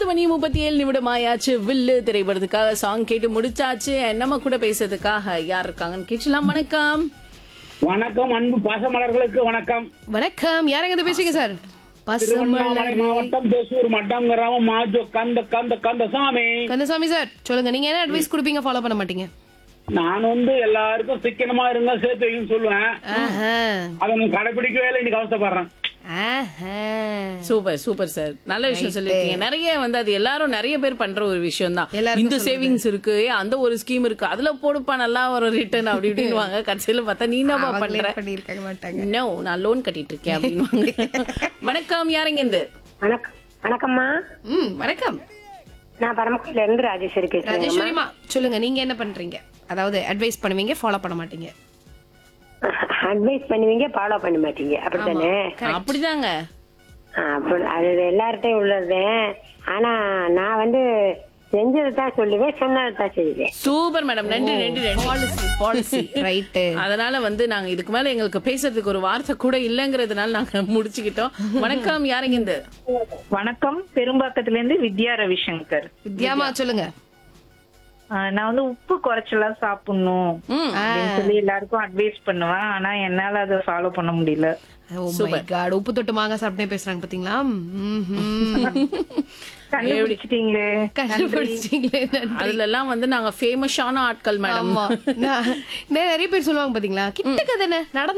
மணி முப்பத்தி ஏழு நிமிடம் ஆயாச்சு வில்லு திரைப்படத்துக்காக சாங் கேட்டு முடிச்சாச்சு நம்ம கூட பேசுறதுக்காக யார் இருக்காங்கன்னு கேட்கலாம் வணக்கம் வணக்கம் அன்பு பாசமலர்களுக்கு வணக்கம் வணக்கம் யாரங்க இருந்து பேசுறீங்க சார் திருவண்ணாமலை மாவட்டம் தேசூர் மட்டம் கிராமம் மாஜோ கந்த கந்த கந்த சாமி கந்தசாமி சார் சொல்லுங்க நீங்க என்ன அட்வைஸ் கொடுப்பீங்க ஃபாலோ பண்ண மாட்டீங்க நான் வந்து எல்லாருக்கும் சிக்கனமா இருந்தா சேர்த்து வைக்கணும்னு சொல்லுவேன் ஆஹா. அதை நான் கடைபிடிக்கவே இல்லை இன்னைக்கு அவசப்படுறேன் ஆஹா. சூப்பர் சூப்பர் சார் நல்ல விஷயம் சொல்லிருக்கீங்க நிறைய வந்து அது எல்லாரும் நிறைய பேர் பண்ற ஒரு விஷயம் தான் எல்லாருக்கும் இந்த சேவிங்ஸ் இருக்கு ஏ, அந்த ஒரு ஸ்கீம் இருக்கு அதுல போடுப்பா நல்லா ஒரு ரிட்டர்ன் அப்படி இப்படின்னு வாங்க கடைசியில பார்த்தா நீ என்னப்பா அவங்களே பண்ற பண்ணியிருக்க மாட்டாங்க நோ நான் லோன் கட்டிட்டு இருக்கேன் அப்படின்னு வணக்கம் யாருங்க இருந்து வணக்கம் வணக்கம்மா ம் வணக்கம் நான் பரமக்குடியில இருந்து ராஜேஸ்வரி பேசுறேன் ராஜேஸ்வரிமா சொல்லுங்க நீங்க என்ன பண்றீங்க அதாவது அட்வைஸ் பண்ணுவீங்க ஃபாலோ பண்ண மாட்டீங்க அட்வைஸ் பண்ணுவீங்க ஃபாலோ பண்ண மாட்டீங்க அப்படித்தானே அப்படிதாங்க ஆ, அப்படி- அது எல்லார்ட்டையும் உள்ளது ஆனா நான் வந்து செஞ்சதை தான் சொல்லுவேன் சொன்னதை தான் செய்வேன் சூப்பர் மேடம் நன்றி நன்றி நன்றி பாலிசி பாலிசி ரைட்டு அதனால வந்து நாங்க இதுக்கு மேல எங்களுக்கு பேசுறதுக்கு ஒரு வார்த்தை கூட இல்லங்கறதுனால நாங்க முடிச்சுக்கிட்டோம் வணக்கம் யாருங்க இந்த வணக்கம் பெரும்பாக்கத்துல இருந்து வித்யா ரவிசங்கர் வித்யாமா சொல்லுங்க ஆஹ் நான் வந்து உப்பு குறைச்சலா சாப்பிடணும் ம். அப்படின்னு சொல்லி எல்லாருக்கும் அட்வைஸ் பண்ணுவேன் ஆனா என்னால அதை ஃபாலோ பண்ண முடியல ஓ மை காட் உப்பு தொட்டு மாங்காய் சாப்பிட்டே பேசுறாங்க பாத்தீங்களா ம்ஹும். கண்டுபிடிச்சிட்டீங்களே கண்டுபிடிச்சீங்களே நன்றி. அதுல எல்லாம் வந்து நாங்க ஃபேமஸான ஆட்கள் மேடம் ஆமா நான் நிறைய பேர் சொல்லுவாங்க பாத்தீங்களா கிட்டக்க தானே நடந்து